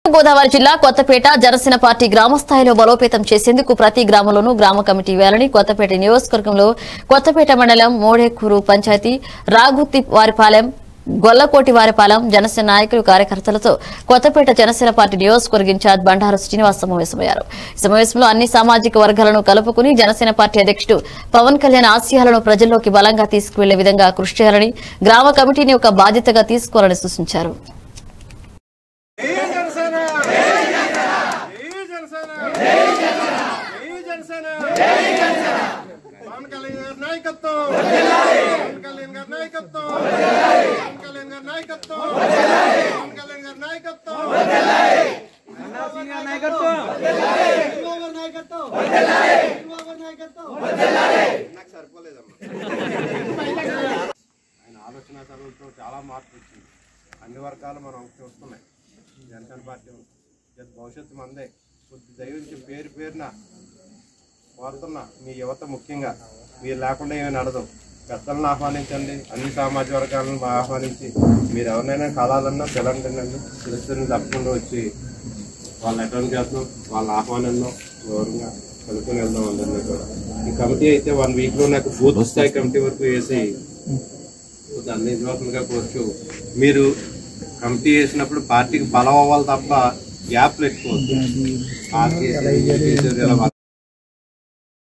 గోదావరి జిల్లా కొత్తపేట జనసేన పార్టీ గ్రామ స్థాయిలో బలోపేతం చేసేందుకు ప్రతి గ్రామంలోనూ గ్రామ కమిటీ వేయాలని కొత్తపేట నియోజకవర్గంలో కొత్తపేట మండలం మోడేకూరు పంచాయతీ రాగుత్తి వారిపాలెం గొల్లకోటి వారిపాలెం జనసేన నాయకులు కార్యకర్తలతో కొత్తపేట జనసేన పార్టీ నియోజకవర్గ ఇన్ఛార్జ్ బండారు శ్రీనివాస్ సమావేశమయ్యారు ఈ సమావేశంలో అన్ని సామాజిక వర్గాలను కలుపుకుని జనసేన పార్టీ అధ్యక్షుడు పవన్ కళ్యాణ్ ఆశయాలను ప్రజల్లోకి బలంగా తీసుకువెళ్లే విధంగా కృషి చేయాలని గ్రామ కమిటీని ఒక బాధ్యతగా తీసుకోవాలని సూచించారు జై జనసేన జై జనసేన జై జనసేన పవన్ కళ్యాణ్ గారి నాయకత్వం పవన్ కళ్యాణ్ గారి నాయకత్వం పవన్ కళ్యాణ్ గారి నాయకత్వం పవన్ కళ్యాణ్ గారి నాయకత్వం నాకు సరిపోలేదమ్మా ఆయన ఆలోచన సరళతో చాలా మార్పు వచ్చింది అన్ని వర్గాలు మనం చూస్తున్నాయి జనసేన పార్టీ రేపు భవిష్యత్తు మందే కొద్ది దయవించి పేరు పేరున కోరుతున్నా మీ యువత ముఖ్యంగా మీరు లేకుండా ఏమీ నడదు పెద్దలను ఆహ్వానించండి అన్ని సామాజిక వర్గాలను ఆహ్వానించి మీరు ఎవరినైనా కలాలన్నా పిల్లలండి తెలుస్తుంది తప్పకుండా వచ్చి వాళ్ళని అటెండ్ చేద్దాం వాళ్ళని ఆహ్వానిద్దాం గౌరవంగా కలుపుకొని వెళ్దాం అందరినీ కూడా ఈ కమిటీ అయితే వన్ వీక్ లో నాకు బూత్ స్థాయి కమిటీ వరకు వేసి దాన్ని నిర్వాహకులుగా కోరుచు మీరు కమిటీ వేసినప్పుడు పార్టీకి బలం అవ్వాలి తప్ప గ్యాప్లు ఎక్కువ పార్టీ